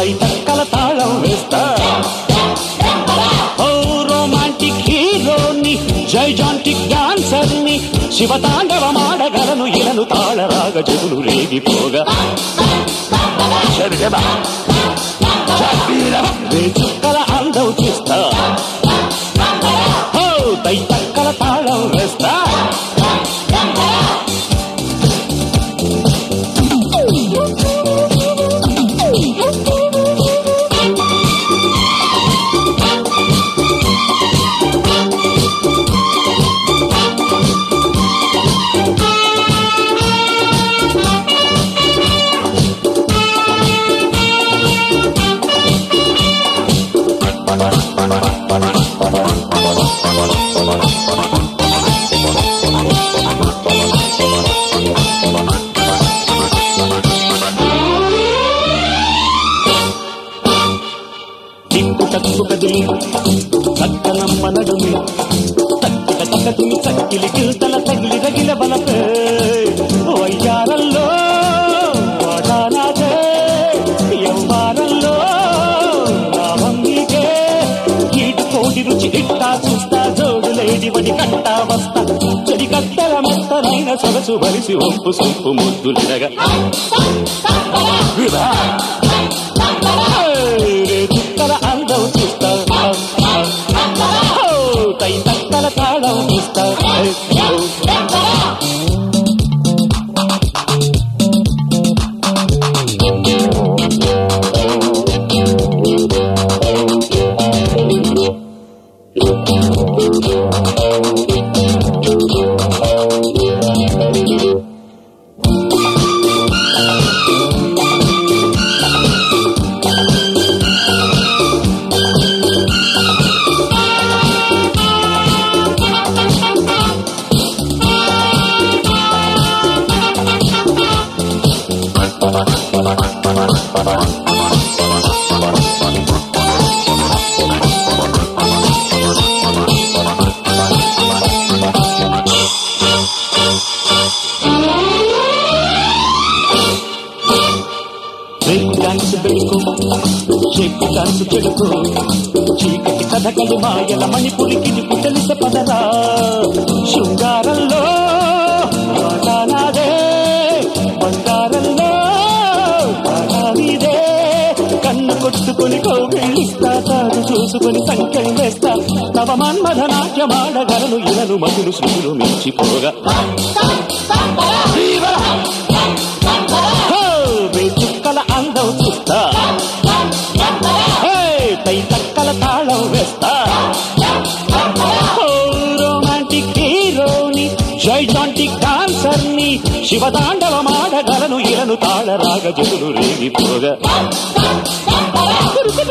తైతక్కల తాళం వేస్తా ఓ రొమాంటిక్ హీరోని జైజాంటిక్ డాన్సర్ ని శివతాండవమాడగలను ఇలను తాళరాగ జగులు రేగిపోగా శర్యమ, శబీరం, చుక్కల అందం చూస్తా ఓ తైతక్కల తాళం వేస్తా టిక్కు టక్కు కదిలి చక్కనమ్మ నడుమి తక్కిట తక్కతిమి చక్కిలి గిల్తల తగిలి రగిల బలపే వయ్యారల్లో వాడానాదే యవ్వారంలో లాభం నీకే ఈటు కోడి రుచి ఇట్టా చూస్తా జోడు లేడి వడి కట్టా వస్తా చెడి కట్టల మెత్తనైన సొగసు బలిసి ఒంపు సొంపు ముద్దులిరగా విభా చుక్కల అందం చూస్తా తై తక్కల తాళం చూస్తా రేపు డాన్స్ బెడుకు షేకు డాన్స్ చెడుకు చీకటి కథకలి మాయల మణిపురికి తెలిస పదరా శృంగారంలో వాటానాదే బంగారంలో వాటానిదే కన్ను కొట్టుకొని కోగిళ్ళిస్తా తాను చూసుకొని సంఖ్యలు వేస్తా తవ మన్మథ నాట్యమాడగలను ఇలను మధులు శృతులు మించిపోగా హో, వే చుక్కల అందం చూస్తా హే, పై తక్కల తాళం వేస్తా ఓ, రొమాంటిక్ హీరోని జైజాంటిక్ డాన్సర్ ని శివతాండవమాడగలను ఇలను తాళరాగ జగులు రేగిపోగా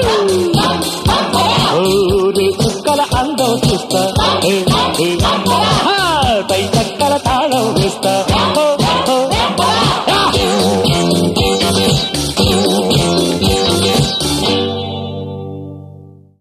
ఓ, రే చుక్కల అందం చూస్తా హే, హే,